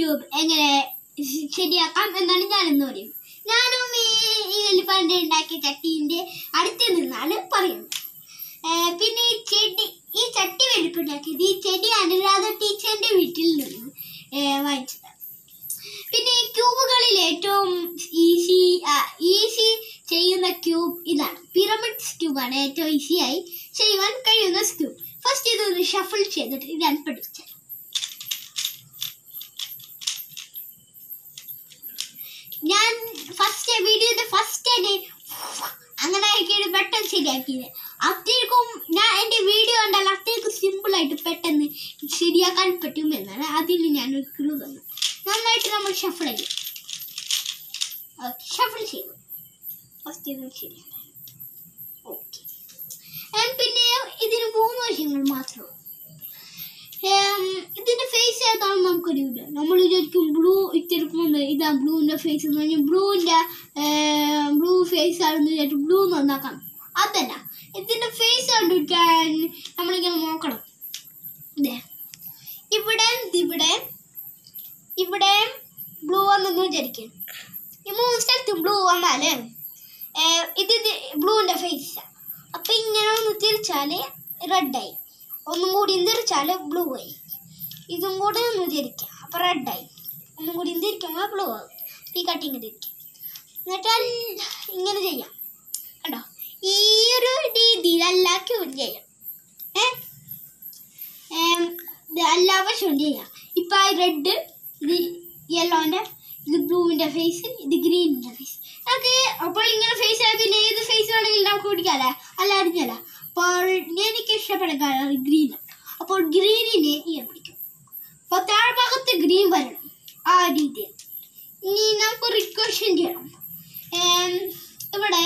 Cube എങ്ങനെ ശ- ശരിയാക്കാം എന്നാണ് ഞാൻ ഇന്ന് പറയുന്നത് ഞാനും ഈ ഈ എലിഫന്റ് ഉണ്ടാക്കിയ ചട്ടീൻ്റെ അടുത്ത് നിന്നാണ് പറയുന്നത് ഏ, പിന്നെ ഈ ചെടി ഈ ചട്ടി വെളുപ്പുണ്ടാക്കിയത് ഈ ചെടി അനുരാധ ടീച്ചറിന്റെ വീട്ടിൽ നിന്ന് ഏ, വാങ്ങിച്ചതാണ് പിന്നെ ഈ ക്യൂബുകളിൽ ഏറ്റവും ഈസി ഈസി ചെയ്യുന്ന ക്യൂബ് ഇതാണ് പിരമിഡ് ക്യൂബാണ് ഏറ്റവും ഈസിയായി ചെയ്യുവാൻ കഴിയുന്ന ക്യൂബ് ഫസ്റ്റ് ഇതൊന്ന് ഷഫിൾ ചെയ്തിട്ട് ഞാൻ പഠിച്ചത് ഞാൻ ഫസ്റ്റ് വീഡിയോയുടെ ഫസ്റ്റ് തന്നെ അങ്ങനെ ആക്കിയത് പെട്ടെന്ന് ശരിയാക്കിയത് അത്രയ്ക്കും ഞാൻ എൻ്റെ വീഡിയോ കണ്ടാൽ അത്രയ്ക്കും സിമ്പിളായിട്ട് പെട്ടെന്ന് ശരിയാക്കാൻ പറ്റുമെന്നാണ് അതിൽ ഞാൻ ഒരു ക്ലൂ തന്നു നന്നായിട്ട് നമ്മൾ ഷഫിൾ ചെയ്യും ഷഫിൾ ചെയ്തു ഫസ്റ്റ് ഇത് ശരിയാണ് ഓക്കെ പിന്നെ ഇതിന് മൂന്ന് വശങ്ങൾ മാത്രമേ ഏം, ഇതിന്റെ ഫേസ് ഏതാണെന്ന് നമുക്കറിയില്ല നമ്മൾ വിചാരിക്കും ബ്ലൂ ഇട്ടെടുക്കുമ്പോൾ ഇതാ ബ്ലൂവിന്റെ ഫേസ് എന്ന് പറഞ്ഞാൽ ബ്ലൂവിന്റെ ബ്ലൂ ഫേസ് ആണെന്ന് വിചാരിച്ചു ബ്ലൂ നന്നാക്കാം അതല്ല ഇതിന്റെ ഫേസ് കണ്ടിരിക്കാൻ നമ്മളിങ്ങനെ നോക്കണം ഇതേ ഇവിടെ ഇവിടെ ഇവിടെ ബ്ലൂ വന്നെന്ന് വിചാരിക്കും ഈ മൂന്ന് സ്ഥലത്തും ബ്ലൂ വന്നാല് ഏർ, ഇത് ബ്ലൂവിന്റെ ഫേസ് അപ്പൊ ഇങ്ങനെ ഒന്ന് തിരിച്ചാല് റെഡായി ഒന്നും കൂടി തിരിച്ചാല് ബ്ലൂ ആയി ഇതും കൂടെ ഒന്ന് തിരിക്കാം അപ്പൊ റെഡായി ഒന്നും കൂടി തിരിക്കുമ്പോൾ ബ്ലൂ ആകും ഈ കട്ടിങ് തിരിക്കാം എന്നിട്ട് അല്ല- ഇങ്ങനെ ചെയ്യാം കണ്ടോ ഈ ഒരു രീതിയിൽ എല്ലാ ക്യൂൺ ചെയ്യാം ഏ ഏം, ഇത് എല്ലാ വശവും ചെയ്യാം ഇപ്പൊ ആ റെഡ് ഇത് യെല്ലോന്റെ ഇത് ബ്ലൂവിന്റെ ഫേസ് ഇത് ഗ്രീനിന്റെ ഫേസ് നമുക്ക് അപ്പോൾ ഇങ്ങനെ ഫേസ് ആയ പിന്നെ ഏത് ഫേസ് വേണമെങ്കിലും നമുക്ക് പിടിക്കാല്ലേ അല്ല അറിഞ്ഞല്ല അപ്പോൾ എനിക്ക് ഇഷ്ടപ്പെട്ട കളർ ഗ്രീൻ അപ്പോൾ ഗ്രീനിനെ ഞാൻ പിടിക്കും അപ്പോൾ താഴ്ഭാഗത്ത് ഗ്രീൻ വരണം ആ രീതിയിൽ ഇനി നമുക്ക് റിക്വഷൻ ചെയ്യണം ഏം, ഇവിടെ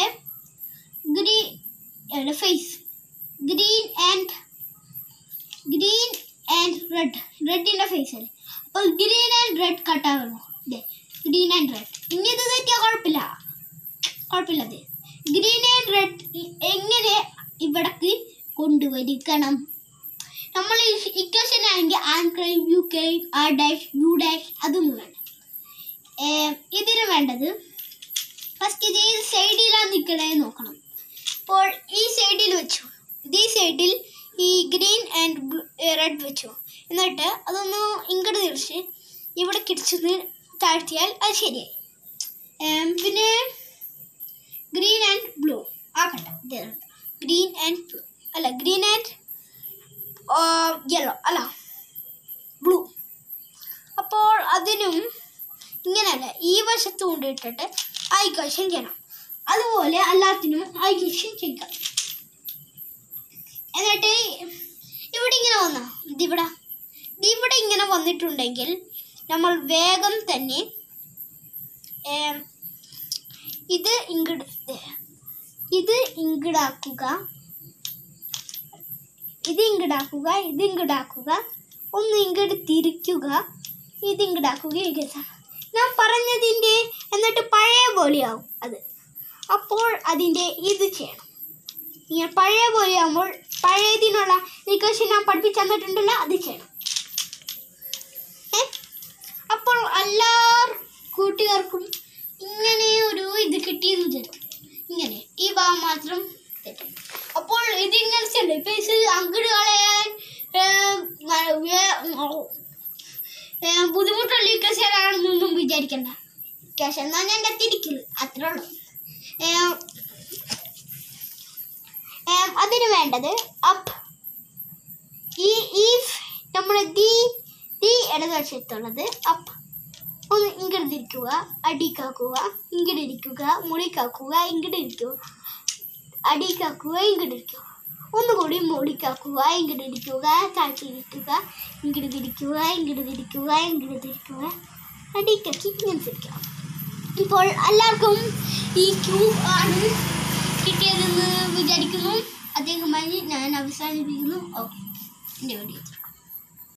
green face green and green and red റെഡിന്റെ ഫേസ് അല്ലേ അപ്പോൾ ഗ്രീൻ ആൻഡ് റെഡ് കട്ടാവുന്നു ഇതേ ഗ്രീൻ ആൻഡ് റെഡ് ഇനി ഇത് തെറ്റിയാൽ കുഴപ്പമില്ല കുഴപ്പമില്ല അത് ഗ്രീൻ ആൻഡ് റെഡ് എങ്ങനെ ഇവിടേക്ക് കൊണ്ടുവരിക്കണം നമ്മൾ ഇക്വേഷൻ ആണെങ്കിൽ R prime U prime R dash U dash അതൊന്നും വേണ്ട ഏം, ഇതിന് വേണ്ടത് ഫസ്റ്റ് ഇത് ഏത് സൈഡിലാണ് നിൽക്കണേ നോക്കണം അപ്പോൾ ഈ സൈഡിൽ വെച്ചു ഇത് ഈ സൈഡിൽ ഈ ഗ്രീൻ ആൻഡ് റെഡ് വെച്ചു എന്നിട്ട് അതൊന്ന് ഇങ്ങോട്ട് തിരിച്ച് ഇവിടെ കിടിച്ചത് താഴ്ത്തിയാൽ അത് ശരിയായി ഏം, പിന്നെ ഗ്രീൻ ആൻഡ് ബ്ലൂ ആക്കട്ടെ ഗ്രീൻ ആൻഡ് ബ്ലൂ അല്ല ഗ്രീൻ ആൻഡ് യെല്ലോ അല്ല ബ്ലൂ അപ്പോൾ അതിനും ഇങ്ങനെയല്ല ഈ വശത്ത് കൊണ്ടിട്ടിട്ട് ഐക്വേഷൻ ചെയ്യണം അതുപോലെ എല്ലാത്തിനും ഐക്വേഷൻ ചെയ്യാം എന്നിട്ട് ഇവിടെ ഇങ്ങനെ വന്ന ഇതിവിടെ ഇവിടെ ഇങ്ങനെ വന്നിട്ടുണ്ടെങ്കിൽ നമ്മൾ വേഗം തന്നെ ഏം, ഇത് ഇങ്ങട് ദേ, ഇത് ഇങ്ങടാക്കുക ഇത് ഇങ്ങടാക്കുക ഇത് ഇങ്ങടാക്കുക ഒന്ന് ഇങ്ങോട്ട് തിരിക്കുക ഇത് ഇങ്ങടാക്കുക ഇങ്ങോട്ട് ഞാൻ പറഞ്ഞതിൻ്റെ എന്നിട്ട് പഴയ പോലെയാവും അത് അപ്പോൾ അതിൻ്റെ ഇത് ചെയ്യണം ഇങ്ങനെ പഴയ പോലെയാകുമ്പോൾ പഴയതിനുള്ള ഇക്വേഷൻ ഞാൻ പഠിപ്പിച്ചു തന്നിട്ടുണ്ടല്ലോ അത് ചെയ്യണം ഏ? അപ്പോൾ എല്ലാ കൂട്ടുകാർക്കും ഇങ്ങനെ ഒരു ഇത് കിട്ടിയെന്ന് വിചാരിക്കും ഇങ്ങനെ ഈ ഭാഗം മാത്രം തെറ്റും അപ്പോൾ ഇതിങ്ങനെ ചെയ്യണ്ട പേസ് അങ്ങട് കളയാൻ ഏം, വ- വേ- ഏം, ബുദ്ധിമുട്ടുള്ള ഇക്വേഷനാണെന്നൊന്നും വിചാരിക്കണ്ട ഇക്വേഷൻ എന്നാണ് എൻ്റെ തിരിക്കല് അത്രേ ഉള്ളൂ ഏം, ഏം, അതിന് വേണ്ടത് അപ്പ് ഈ ഈ നമ്മൾ ദി ദി ഇടതുവശത്തുള്ളത് അപ്പ് ഒന്ന് ഇങ്ങോട്ട് തിരിക്കുക അടിക്കാക്കുക ഇങ്ങോട്ട് ഇരിക്കുക മുടിക്കാക്കുക ഇങ്ങോട്ട് ഇരിക്കുക അടിക്കാക്കുക ഇങ്ങോട്ട് ഇരിക്കുക ഒന്നുകൂടി മുടിക്കാക്കുക ഇങ്ങോട്ട് ഇരിക്കുക താഴ്ത്തി ഇരിക്കുക ഇങ്ങോട്ട് തിരിക്കുക ഇങ്ങോട്ട് തിരിക്കുക ഇങ്ങോട്ട് തിരിക്കുക അടിക്കാക്കി ഇങ്ങനെ തിരിക്കുക ഇപ്പോൾ എല്ലാവർക്കും ഈ ക്യൂബ് ആണ് കിട്ടിയതെന്ന് വിചാരിക്കുന്നു അദ്ദേഹമായി ഞാൻ അവസാനിപ്പിക്കുന്നു ഓക്കെ എൻ്റെ വീഡിയോ